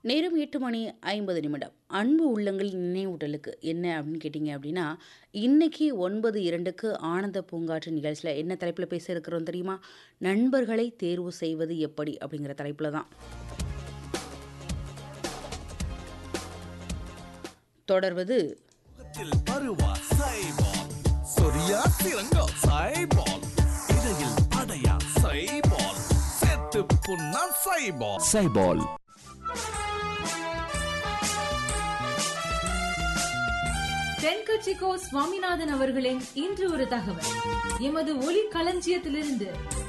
நேரம் எட்டு மணி ஐம்பது நிமிடம் அன்பு உள்ளங்கள் நினைவூட்டலுக்கு என்ன அப்படின்னு கேட்டிங்க அப்படின்னா இன்னைக்கு ஒன்பது இரண்டுக்கு ஆனந்த பூங்காற்று நிகழ்ச்சியில் என்ன தலைப்பில் பேச இருக்கிறோம் தெரியுமா நண்பர்களை தேர்வு செய்வது எப்படி அப்படிங்கிற தலைப்பில் தான் தொடர்வது முகத்தில் பருவா சைபால் சொரியா சிறங்கோ சைபால் இடையில் அடையா சைபால் செத்து புண்ணா சைபால் சைபால் தென்கட்சிக்கோ சுவாமிநாதன் அவர்களின் இன்று ஒரு தகவல் எமது ஒளி களஞ்சியத்திலிருந்து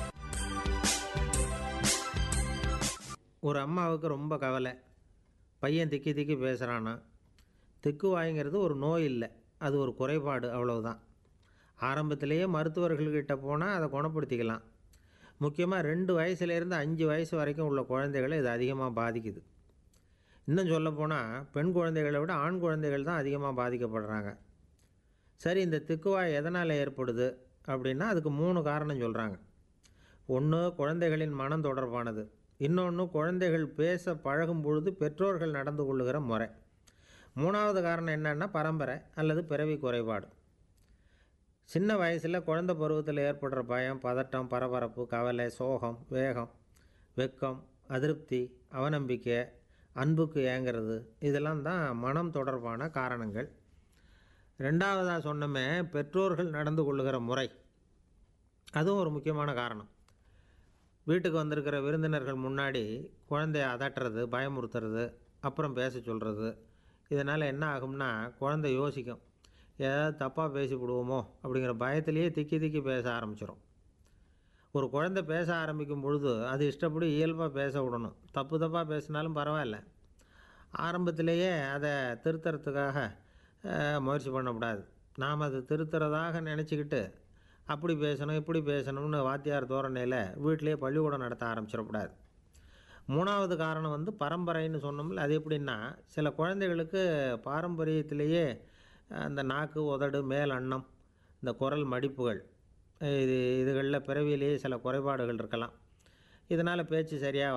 ஒரு அம்மாவுக்கு ரொம்ப கவலை பையன் திக்கி திக்கி பேசுகிறானா திக்கு வாய்ங்கிறது ஒரு நோய் இல்லை அது ஒரு குறைபாடு அவ்வளவுதான் ஆரம்பத்திலேயே மருத்துவர்கள்கிட்ட போனால் அதை குணப்படுத்திக்கலாம் முக்கியமாக ரெண்டு வயசுலேருந்து அஞ்சு வயசு வரைக்கும் உள்ள குழந்தைகளை இது அதிகமாக பாதிக்குது இன்னும் சொல்லப்போனால் பெண் குழந்தைகளை விட ஆண் குழந்தைகள் தான் அதிகமாக பாதிக்கப்படுறாங்க சரி இந்த திக்குவாய் எதனால் ஏற்படுது அப்படின்னா அதுக்கு மூணு காரணம் சொல்கிறாங்க ஒன்று குழந்தைகளின் மனம் தொடர்பானது இன்னொன்று குழந்தைகள் பேச பழகும் பொழுது பெற்றோர்கள் நடந்து கொள்ளுகிற முறை மூணாவது காரணம் என்னன்னா பரம்பரை அல்லது பிறவி குறைபாடு சின்ன வயசில் குழந்தை பருவத்தில் ஏற்படுற பயம் பதட்டம் பரபரப்பு கவலை சோகம் வேகம் வெக்கம் அதிருப்தி அவநம்பிக்கை அன்புக்கு ஏங்கிறது இதெல்லாம் தான் மனம் தொடர்பான காரணங்கள் ரெண்டாவதாக சொன்னமே பெற்றோர்கள் நடந்து கொள்ளுகிற முறை அதுவும் ஒரு முக்கியமான காரணம் வீட்டுக்கு வந்திருக்கிற விருந்தினர்கள் முன்னாடி குழந்தைய அதட்டுறது பயமுறுத்துறது அப்புறம் பேச சொல்கிறது இதனால் என்ன ஆகும்னா குழந்தை யோசிக்கும் ஏதாவது தப்பாக பேசிவிடுவோமோ அப்படிங்கிற பயத்திலேயே திக்கி திக்கி பேச ஆரம்பிச்சிடும் ஒரு குழந்தை பேச ஆரம்பிக்கும் பொழுது அது இஷ்டப்படி இயல்பாக பேச விடணும் தப்பு தப்பாக பேசினாலும் பரவாயில்ல ஆரம்பத்திலேயே அதை திருத்தறதுக்காக அஹ், முயற்சி பண்ணக்கூடாது நாம் அதை திருத்துறதாக நினச்சிக்கிட்டு அப்படி பேசணும் இப்படி பேசணும்னு வாத்தியார் தோரணையில் வீட்டிலேயே பள்ளிக்கூடம் நடத்த ஆரம்பிச்சிடக்கூடாது மூணாவது காரணம் வந்து பரம்பரைன்னு சொன்னோம்ல அது எப்படின்னா சில குழந்தைகளுக்கு பாரம்பரியத்திலேயே அந்த நாக்கு உதடு மேல் அன்னம் இந்த குரல் மடிப்புகள் இது இதுகளில் பிறவியிலேயே சில குறைபாடுகள் இருக்கலாம் இதனால் பேச்சு சரியாக